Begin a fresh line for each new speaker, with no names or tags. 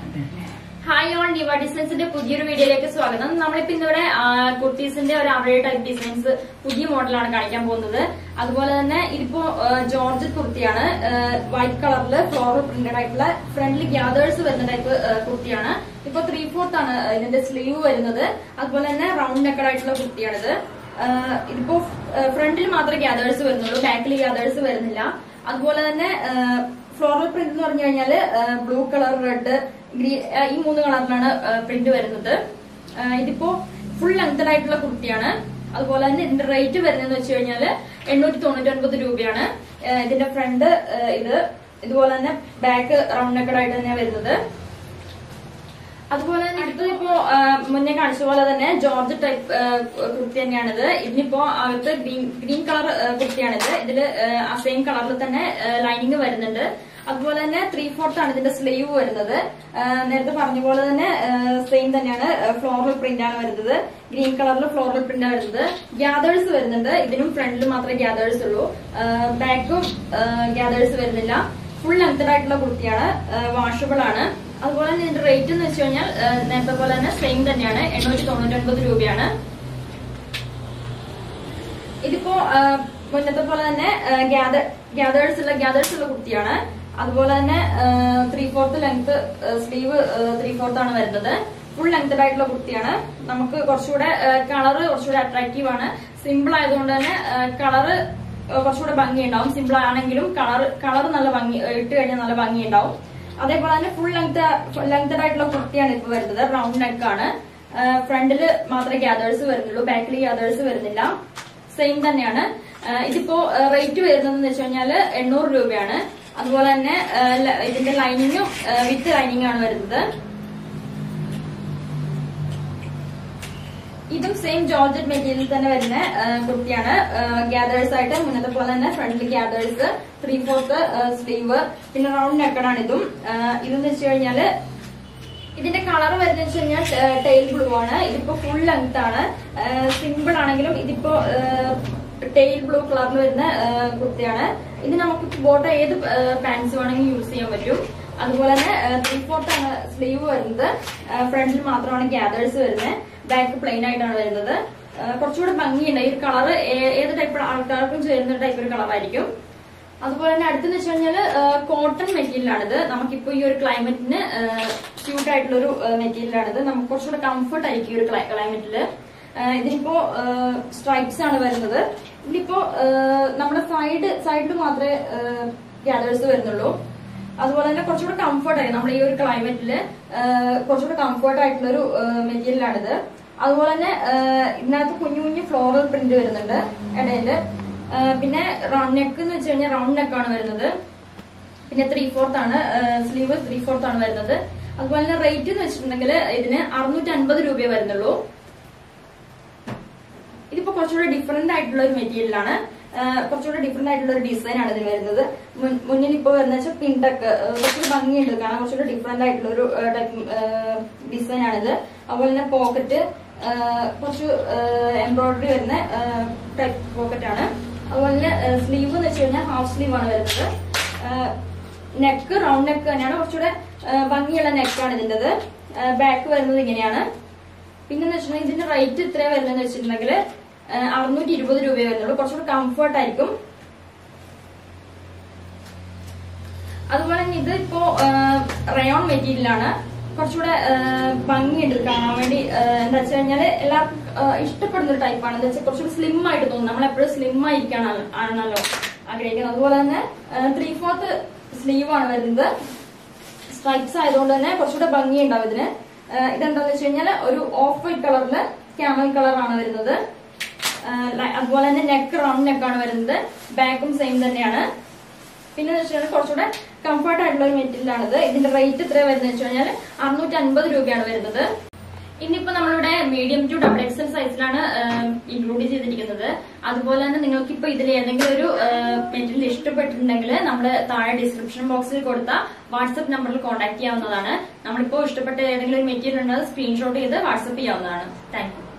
hi on ഡിവ ഡിസൈൻസിന്റെ പുതിയൊരു വീഡിയോയിലേക്ക് സ്വാഗതം നമ്മളിപ്പോ ഇന്നിവിടെ ആ, കുർത്തീസിന്റെ ഒരു അവരുടെ ടൈപ്പ് ഡിസൈൻസ് പുതിയ മോഡലാണ് കാണിക്കാൻ പോകുന്നത് അതുപോലെ തന്നെ ഇതിപ്പോ ആ, ജോർജ് കുർത്തിയാണ് വൈറ്റ് കളറിൽ ഫ്ലോറൽ പ്രിന്റഡ് ആയിട്ടുള്ള ഫ്രണ്ട്ലി ഗ്യാദേഴ്സ് വരുന്ന ടൈപ്പ് ആ, കുർത്തിയാണ് ഇപ്പൊ ത്രീ ഫോർത്ത് ആണ് ഇതിന്റെ സ്ലീവ് വരുന്നത് അതുപോലെ തന്നെ റൗണ്ട് നെക്കഡ് ആയിട്ടുള്ള കുർത്തിയാണിത് ആ, ഇതിപ്പോ ഫ്രണ്ടിൽ മാത്രമേ ഗ്യാദേഴ്സ് വരുന്നുള്ളൂ ബാക്കിൽ ഗ്യാദേഴ്സ് വരുന്നില്ല അതുപോലെ തന്നെ ഫ്ലോറൽ പ്രിന്റ് എന്ന് പറഞ്ഞു കഴിഞ്ഞാൽ ബ്ലൂ കളർ റെഡ് ഗ്രീൻ ഈ മൂന്ന് കളറിലാണ് പ്രിന്റ് വരുന്നത് ആ, ഇതിപ്പോ ഫുൾ ലെങ്തഡ് ആയിട്ടുള്ള കുർത്തിയാണ് അതുപോലെ തന്നെ ഇതിന്റെ റേറ്റ് വരുന്നതെന്ന് വെച്ച് കഴിഞ്ഞാൽ എണ്ണൂറ്റി തൊണ്ണൂറ്റി ഒൻപത് രൂപയാണ് ആ, ഇതിന്റെ ഫ്രണ്ട് ഇത് ഇതുപോലെ തന്നെ ബാക്ക് റൗണ്ട് നെക്കഡ് ആയിട്ട് തന്നെയാണ് വരുന്നത് അതുപോലെ തന്നെ അടുത്തത് ഇപ്പോ ആ, മുന്നേ കാണിച്ച പോലെ തന്നെ ജോർജ് ടൈപ്പ് ആ, കുർത്തി തന്നെയാണിത് ഇതിനിപ്പോ അകത്ത് ഗ്രീൻ ഗ്രീൻ കളർ കുർത്തിയാണിത് ഇതില് ആ സെയിം കളറിൽ തന്നെ ലൈനിങ് വരുന്നുണ്ട് അതുപോലെ തന്നെ ത്രീ ഫോർത്ത് ആണ് ഇതിന്റെ സ്ലീവ് വരുന്നത് ആ, നേരത്തെ പറഞ്ഞ പോലെ തന്നെ സെയിം തന്നെയാണ് ഫ്ലോറൽ പ്രിന്റ് ആണ് വരുന്നത് ഗ്രീൻ കളറിൽ ഫ്ലോറൽ പ്രിന്റ് ആണ് വരുന്നത് ഗ്യാദേഴ്സ് വരുന്നുണ്ട് ഇതിനും ഫ്രണ്ടിൽ മാത്രമേ ഗ്യാദേഴ്സ് ഉള്ളൂ ബാക്കും ഗ്യാദേഴ്സ് വരുന്നില്ല ഫുൾ ലെങ്തഡ് ആയിട്ടുള്ള കുർത്തിയാണ് വാഷബിൾ ആണ് അതുപോലെ തന്നെ ഇതിന്റെ റേറ്റ് എന്ന് വെച്ച് കഴിഞ്ഞാൽ ആ, നേരത്തെ പോലെ തന്നെ സെയിം തന്നെയാണ് എണ്ണൂറ്റി തൊണ്ണൂറ്റി ഒൻപത് രൂപയാണ് ഇതിപ്പോ ആ, മുന്നത്തെ പോലെ തന്നെ ഗ്യാദേഴ്സ് ഉള്ള ഗ്യാദേഴ്സ് ഉള്ള കുർത്തിയാണ് അതുപോലെ തന്നെ three fourth length sleeve three fourth ആണ് വരുന്നത് ഫുൾ ലെങ്തഡ് ആയിട്ടുള്ള കുർത്തിയാണ് നമുക്ക് കുറച്ചുകൂടെ കളറ് കുറച്ചുകൂടെ അട്രാക്റ്റീവ് ആണ് സിമ്പിൾ ആയതുകൊണ്ട് തന്നെ കളറ് കുറച്ചുകൂടെ ഭംഗി ഉണ്ടാവും സിമ്പിൾ ആണെങ്കിലും കളർ കളർ നല്ല ഭംഗി ഇട്ട് കഴിഞ്ഞാൽ നല്ല ഭംഗി ഉണ്ടാവും അതേപോലെ തന്നെ ഫുൾ ലെങ്ത് ലെങ്തഡ് ആയിട്ടുള്ള കുർത്തിയാണ് ഇപ്പൊ വരുന്നത് റൗണ്ട് നെക്ക് ആണ് ഫ്രണ്ടില് മാത്രമേ ഗ്യാദേഴ്സ് വരുന്നുള്ളൂ ബാക്കിൽ ഗ്യാദേഴ്സ് വരുന്നില്ല സെയിം തന്നെയാണ് ആ, ഇതിപ്പോ റേറ്റ് വരുന്നതെന്ന് വെച്ച് കഴിഞ്ഞാൽ എണ്ണൂറ് രൂപയാണ് അതുപോലെ തന്നെ ആ, ല- ഇതിന്റെ ലൈനിങ്ങും വിത്ത് ലൈനിങ് ആണ് വരുന്നത് ഇതും സെയിം ജോർജറ്റ് മെറ്റീരിയൽ തന്നെ വരുന്ന ആ, കുർത്തിയാണ് ഗ്യാദേഴ്സ് ആയിട്ട് മുന്നത്തെ പോലെ തന്നെ ഫ്രണ്ടിൽ ഗ്യാദേഴ്സ് ത്രീ ഫോർത്ത് സ്ലീവ് പിന്നെ റൗണ്ട് നെക്കഡാണ് ഇതും ആ, ഇതെന്ന് വെച്ച് കഴിഞ്ഞാല് ഇതിന്റെ കളർ വരുന്നത് വെച്ച് കഴിഞ്ഞാൽ ടെയിൽ ബ്ലൂ ആണ് ഇതിപ്പോ ഫുൾ ലെങ്ത് ആണ് സിമ്പിൾ ആണെങ്കിലും ഇതിപ്പോ ടെയിൽ ബ്ലൂ കളറിൽ വരുന്ന ആ, കുർത്തിയാണ് ഇത് നമുക്ക് ബോട്ട ഏത് പാൻസ് വേണമെങ്കിലും യൂസ് ചെയ്യാൻ പറ്റും അതുപോലെ തന്നെ ത്രീ ഫോർത്ത് ആണ് സ്ലീവ് വരുന്നത് ഫ്രണ്ടിൽ മാത്രമാണ് ഗ്യാദേഴ്സ് വരുന്നത് ബാക്ക് പ്ലെയിൻ ആയിട്ടാണ് വരുന്നത് ആ, കുറച്ചുകൂടെ ഭംഗിയുണ്ട് ഈ കളർ ഏത് ടൈപ്പ് ആൾക്കാർക്കും ചേരുന്ന ടൈപ്പ് ഒരു കളറായിരിക്കും അതുപോലെ തന്നെ അടുത്തെന്ന് വെച്ച് കഴിഞ്ഞാല് കോട്ടൺ മെറ്റീരിയൽ ആണിത് നമുക്കിപ്പോ ഈ ഒരു ക്ലൈമറ്റിന് സ്യൂട്ട് ആയിട്ടുള്ള ഒരു മെറ്റീരിയൽ ആണിത് നമുക്ക് കുറച്ചുകൂടെ കംഫർട്ട് ആയിരിക്കും ഈ ഒരു ക്ലൈമറ്റില് ഇതിനിപ്പോ സ്ട്രൈപ്സ് ആണ് വരുന്നത് ഇതിലിപ്പോ ആ, നമ്മുടെ സൈഡ് സൈഡിൽ മാത്രമേ ഗ്യാദേഴ്സ് വരുന്നുള്ളൂ അതുപോലെ തന്നെ കുറച്ചുകൂടെ കംഫർട്ട് ആയി നമ്മുടെ ഈ ഒരു ക്ലൈമറ്റില് കുറച്ചുകൂടെ കംഫർട്ട് ആയിട്ടുള്ള ഒരു മെറ്റീരിയൽ ആണിത് അതുപോലെ തന്നെ ആ, ഇതിനകത്ത് കുഞ്ഞു കുഞ്ഞു ഫ്ലോറൽ പ്രിന്റ് വരുന്നുണ്ട് ഇടയില് ആ, പിന്നെ റൗണ്ട് നെക്ക് എന്ന് വെച്ച് കഴിഞ്ഞാൽ റൗണ്ട് നെക്കാണ് വരുന്നത് പിന്നെ ത്രീ ഫോർത്ത് ആണ് സ്ലീവ് ത്രീ ഫോർത്ത് ആണ് വരുന്നത് അതുപോലെ തന്നെ റേറ്റ് എന്ന് വെച്ചിട്ടുണ്ടെങ്കിൽ ഇതിന് അറുന്നൂറ്റി അൻപത് രൂപയെ വരുന്നുള്ളൂ ഇതിപ്പോ കുറച്ചുകൂടെ ഡിഫറെന്റ് ആയിട്ടുള്ള ഒരു മെറ്റീരിയൽ ആണ് ആ, കുറച്ചുകൂടെ ഡിഫറെന്റ് ആയിട്ടുള്ള ഒരു ഡിസൈൻ ആണ് ഇതിന് വരുന്നത് മുൻ- മുന്നിൽ ഇപ്പോൾ വരുന്ന വെച്ചാൽ പിണ്ടക്ക് കുറച്ചുകൂടെ ഭംഗിയുണ്ട് കാരണം കുറച്ചുകൂടെ ഡിഫറെന്റ് ആയിട്ടുള്ള ഒരു ടൈപ്പ് ഡിസൈൻ ആണിത് അതുപോലെ തന്നെ പോക്കറ്റ് കുറച്ച് എംബ്രോയിഡറി വരുന്ന ടൈപ്പ് പോക്കറ്റ് ആണ് അതുപോലെ തന്നെ സ്ലീവ് എന്ന് വെച്ച് കഴിഞ്ഞാൽ ഹാഫ് സ്ലീവ് ആണ് വരുന്നത് നെക്ക് റൗണ്ട് നെക്ക് തന്നെയാണ് കുറച്ചുകൂടെ ആ, ഭംഗിയുള്ള നെക്കാണ് ഇതിൻ്റെത് ബാക്ക് വരുന്നത് ഇങ്ങനെയാണ് പിന്നെന്ന് വെച്ചിട്ടുണ്ടെങ്കിൽ ഇതിന്റെ റേറ്റ് ഇത്ര വരുന്നതെന്ന് വെച്ചിട്ടുണ്ടെങ്കിൽ അറുന്നൂറ്റി ഇരുപത് രൂപയെ വരുന്നുള്ളൂ കുറച്ചുകൂടി കംഫർട്ട് ആയിരിക്കും അതുപോലെ തന്നെ ഇത് ഇപ്പോ റയോൺ മെറ്റീരിയൽ ആണ് കുറച്ചുകൂടെ ആ, ഭംഗിയുണ്ട് ഇത് കാണാൻ വേണ്ടി ആ, എന്താ വെച്ച് കഴിഞ്ഞാൽ എല്ലാവർക്കും ആ, ഇഷ്ടപ്പെടുന്ന ഒരു ടൈപ്പാണ് എന്താ വെച്ചാൽ കുറച്ചുകൂടി സ്ലിം ആയിട്ട് തോന്നും നമ്മൾ എപ്പോഴും സ്ലിം ആയിരിക്കണം ആണല്ലോ ആഗ്രഹിക്കുന്നത് അതുപോലെ തന്നെ ത്രീ ഫോർത്ത് സ്ലീവ് ആണ് വരുന്നത് സ്ട്രൈപ്സ് ആയതുകൊണ്ട് തന്നെ കുറച്ചുകൂടെ ഭംഗിയുണ്ടാവും ഇതിന് ആഹ് ഇതെന്താന്ന് വെച്ച് കഴിഞ്ഞാൽ ഒരു ഓഫ് വൈറ്റ് കളറില് ക്യാമൽ കളറാണ് വരുന്നത് ആഹ് ലൈ- അതുപോലെ തന്നെ നെക്ക് റൗണ്ട് നെക്കാണ് വരുന്നത് ബാക്കും സെയിം തന്നെയാണ് പിന്നെ വെച്ചാൽ കുറച്ചുകൂടെ കംഫർട്ട് ആയിട്ടുള്ള ഒരു മെറ്റീരിയൽ ആണിത് ഇതിന്റെ റേറ്റ് എത്ര വരുന്നത് വെച്ച് കഴിഞ്ഞാൽ അറുന്നൂറ്റി അൻപത് രൂപയാണ് വരുന്നത് ഇന്നിപ്പോ നമ്മളിവിടെ മീഡിയം ടു ഡബിൾ എക്സൽ സൈസിലാണ് ഇൻക്ലൂഡ് ചെയ്തിരിക്കുന്നത് അതുപോലെ തന്നെ നിങ്ങൾക്ക് ഇപ്പൊ ഇതിൽ ഏതെങ്കിലും ഒരു മെറ്റീരിയൽ ഇഷ്ടപ്പെട്ടിട്ടുണ്ടെങ്കിൽ നമ്മൾ താഴെ ഡിസ്ക്രിപ്ഷൻ ബോക്സിൽ കൊടുത്ത വാട്സ്ആപ്പ് നമ്പറിൽ കോൺടാക്ട് ചെയ്യാവുന്നതാണ് നമ്മളിപ്പോ ഇഷ്ടപ്പെട്ട ഏതെങ്കിലും ഒരു മെറ്റീരിയൽ ഉണ്ടെങ്കിൽ സ്ക്രീൻഷോട്ട് ചെയ്ത് വാട്സ്ആപ്പ് ചെയ്യാവുന്നതാണ് താങ്ക് യു